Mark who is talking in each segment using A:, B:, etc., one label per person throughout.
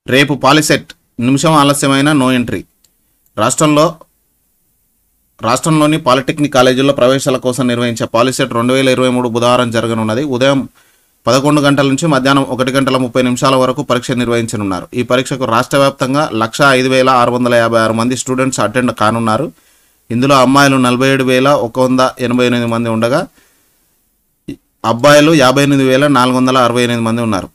A: రేపు పాలిసెట్ నిమిషం ఆలస్యమైన నో ఎంట్రీ రాష్ట్రంలో రాష్ట్రంలోని పాలిటెక్నిక్ కాలేజీల్లో ప్రవేశాల కోసం నిర్వహించే పాలిసెట్ రెండు వేల ఇరవై మూడు బుధవారం జరగనున్నది ఉదయం పదకొండు గంటల నుంచి మధ్యాహ్నం ఒకటి గంటల ముప్పై నిమిషాల వరకు పరీక్ష నిర్వహించనున్నారు ఈ పరీక్షకు రాష్ట్ర వ్యాప్తంగా లక్ష ఐదు వేల ఆరు వందల యాభై ఆరు మంది స్టూడెంట్స్ అటెండ్ కానున్నారు ఇందులో అమ్మాయిలు నలభై ఏడు వేల ఒక వంద ఎనభై ఎనిమిది మంది ఉండగా అబ్బాయిలు యాభై ఎనిమిది వేల నాలుగు వందల అరవై ఎనిమిది మంది ఉన్నారు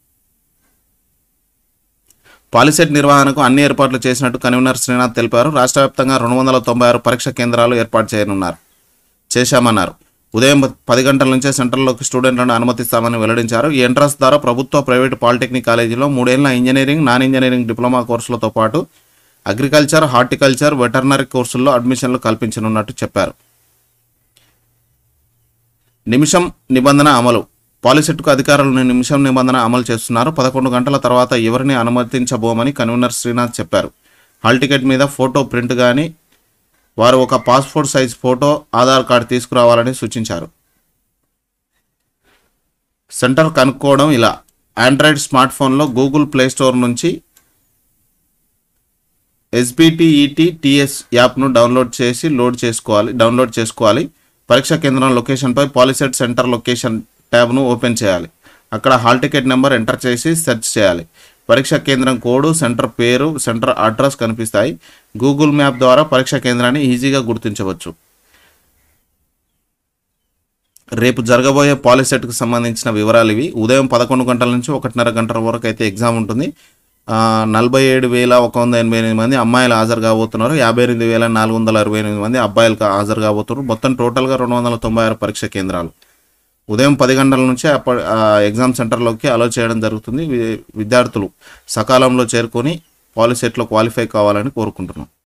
A: పాలిసెట్ నిర్వహణకు అన్ని ఏర్పాట్లు చేసినట్టు కన్వీనర్ శ్రీనాథ్ తెలిపారు రాష్ట్ర వ్యాప్తంగా రెండు వందల తొంభై ఆరు పరీక్ష కేంద్రాలు ఏర్పాటు చేయనున్నారు చేశామన్నారు ఉదయం పది గంటల నుంచే సెంటర్లోకి స్టూడెంట్లను అనుమతిస్తామని వెల్లడించారు ఈ ఎంట్రన్స్ ద్వారా ప్రభుత్వ ప్రైవేటు పాలిటెక్నిక్ కాలేజీలో మూడేళ్ల ఇంజనీరింగ్ నాన్ ఇంజనీరింగ్ డిప్లొమా కోర్సులతో పాటు అగ్రికల్చర్ హార్టికల్చర్ వెటర్నరీ కోర్సుల్లో అడ్మిషన్లు కల్పించనున్నట్టు చెప్పారు నిమిషం నిబంధన అమలు పాలిసెట్కు అధికారులు నిమిషం నిబంధన అమలు చేస్తున్నారు పదకొండు గంటల తర్వాత ఎవరిని అనుమతించబోమని కన్వీనర్ శ్రీనాథ్ చెప్పారు హాల్ టికెట్ మీద ఫోటో ప్రింట్ కానీ వారు ఒక passport size photo Aadhaar card తీసుకురావాలని సూచించారు సెంటర్ కనుక్కోవడం ఇలా ఆండ్రాయిడ్ స్మార్ట్ ఫోన్లో గూగుల్ ప్లే స్టోర్ నుంచి ఎస్బిటిఈటి టిఎస్ యాప్ను డౌన్లోడ్ చేసి లోడ్ చేసుకోవాలి డౌన్లోడ్ చేసుకోవాలి పరీక్షా కేంద్రం లొకేషన్పై పాలిసెట్ సెంటర్ లొకేషన్ ట్యాబ్ను ఓపెన్ చేయాలి అక్కడ హాల్ టికెట్ నెంబర్ ఎంటర్ చేసి సెర్చ్ చేయాలి పరీక్షా కేంద్రం కోడ్ సెంటర్ పేరు సెంటర్ అడ్రస్ కనిపిస్తాయి గూగుల్ మ్యాప్ ద్వారా పరీక్షా కేంద్రాన్ని ఈజీగా గుర్తించవచ్చు రేపు జరగబోయే పాలిసెట్కి సంబంధించిన వివరాలు ఇవి ఉదయం పదకొండు గంటల నుంచి ఒకటిన్నర గంటల వరకు అయితే ఎగ్జామ్ ఉంటుంది ఆ, నలభై ఏడు వేల ఒక వంద ఎనభై ఎనిమిది మంది అమ్మాయిలు హాజరు కాబోతున్నారు యాభై ఎనిమిది వేల నాలుగు వందల అరవై ఎనిమిది మంది అబ్బాయిలు కా- హాజరు కాబోతున్నారు మొత్తం టోటల్గా రెండు వందల తొంభై ఆరు పరీక్ష కేంద్రాలు ఉదయం పది గంటల నుంచి అప్ప ఆ ఎగ్జామ్ సెంటర్లోకి అలో చేయడం జరుగుతుంది వి- విద్యార్థులు సకాలంలో చేరుకొని పాలిసెట్లో క్వాలిఫై కావాలని కోరుకుంటున్నాం